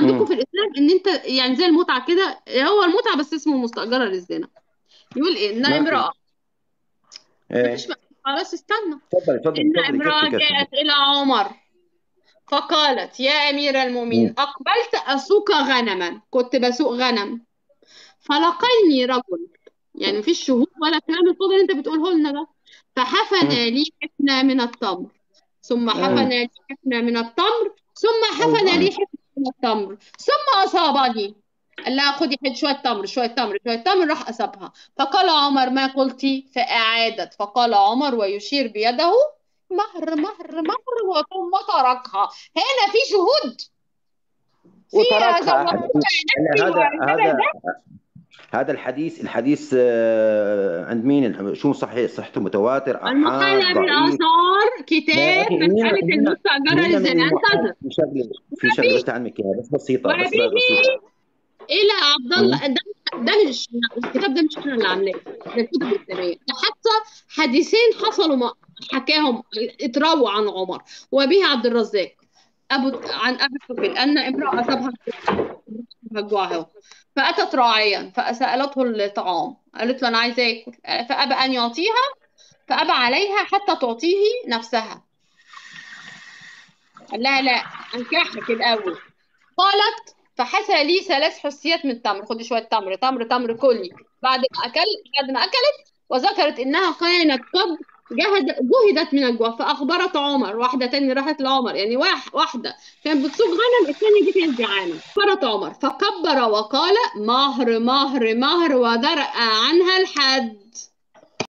عندكم مم. في الاسلام ان انت يعني زي المتعه كده هو المتعه بس اسمه مستاجره للزنا يقول ايه ان ما في امراه مفيش ايه بقى. خلاص استنى تفضلي تفضلي ان تفضلي امراه كفي كفي جاءت الى عمر فقالت يا امير المؤمنين مم. اقبلت اسوق غنما كنت بسوق غنم فلقيني رجل يعني مفيش شهود ولا كلام الفاضل اللي انت بتقوله لنا ده فحفن مم. لي حفنة من التمر ثم حفن مم. لي حفنة من التمر ثم حفن لي مم. حفنة من التمر ثم أصابني قال لها خدي حد شوية تمر شوية تمر شوية تمر راح أصابها فقال عمر ما قلتي فأعادت فقال عمر ويشير بيده مهر مهر مهر وثم تركها هنا في شهود في وتركها زوجها يعني نفسي هذا وجبل هذا هذا الحديث الحديث آه، عند مين شو صحيح صحته متواتر المحلى احاد ضعيف بالآثار ما كتاب أخي مين مسألة مين المستأجرة مين من للزنا المحاد انتظر في شغله في شغله بس تعلمك اياها بس بسيطه بس وبه بسيطه إلى عبد مم. الله ده ده مش الكتاب ده مش احنا اللي عاملاه ده الكتب الإسلامية ده حتى حديثين حصلوا ما حكاهم اترووا عن عمر وبه عبد الرزاق أبو عن أبي سفيان أن امرأة أصابها الجوع فأتت راعيا فسألته الطعام قالت له أنا عايزة آكل فأبى أن يعطيها فأبى عليها حتى تعطيه نفسها قال لها لا أنكحك الأول قالت فحسى لي ثلاث حسيات من التمر خدي شوية تمر تمر تمر كلي بعد ما أكل بعد ما أكلت وذكرت إنها كانت قد جهد جهدت من الجوع فأخبرت عمر واحدة تاني راحت لعمر يعني واحد واحدة كانت بتسوق غنم الثانية دي كانت جعانة أخبرت عمر فكبر وقال مهر مهر مهر ودرأ عنها الحد